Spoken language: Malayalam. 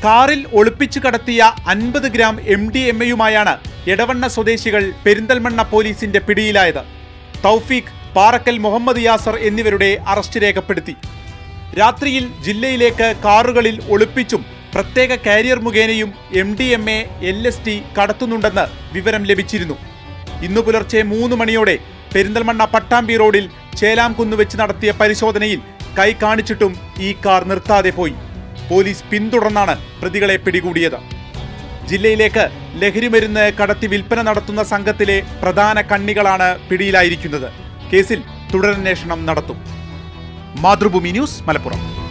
കാറിൽ ഒളിപ്പിച്ചു കടത്തിയ അൻപത് ഗ്രാം എം ഡി എം എയുമായാണ് എടവണ്ണ സ്വദേശികൾ പെരിന്തൽമണ്ണ പോലീസിന്റെ പിടിയിലായത് തൗഫീഖ് പാറക്കൽ മുഹമ്മദ് യാസർ എന്നിവരുടെ അറസ്റ്റ് രേഖപ്പെടുത്തി രാത്രിയിൽ ജില്ലയിലേക്ക് കാറുകളിൽ ഒളിപ്പിച്ചും പ്രത്യേക കാരിയർ മുഖേനയും M D M A L S T കടത്തുന്നുണ്ടെന്ന് വിവരം ലഭിച്ചിരുന്നു ഇന്നു പുലർച്ചെ മൂന്ന് മണിയോടെ പെരിന്തൽമണ്ണ പട്ടാമ്പി റോഡിൽ ചേലാംകുന്ന് വെച്ച് നടത്തിയ പരിശോധനയിൽ കൈ കാണിച്ചിട്ടും ഈ കാർ നിർത്താതെ പോയി പോലീസ് പിന്തുടർന്നാണ് പ്രതികളെ പിടികൂടിയത് ജില്ലയിലേക്ക് ലഹരിമരുന്ന് കടത്തി വിൽപ്പന നടത്തുന്ന സംഘത്തിലെ പ്രധാന കണ്ണികളാണ് പിടിയിലായിരിക്കുന്നത് കേസിൽ തുടരന്വേഷണം നടത്തും മാതൃഭൂമി ന്യൂസ് മലപ്പുറം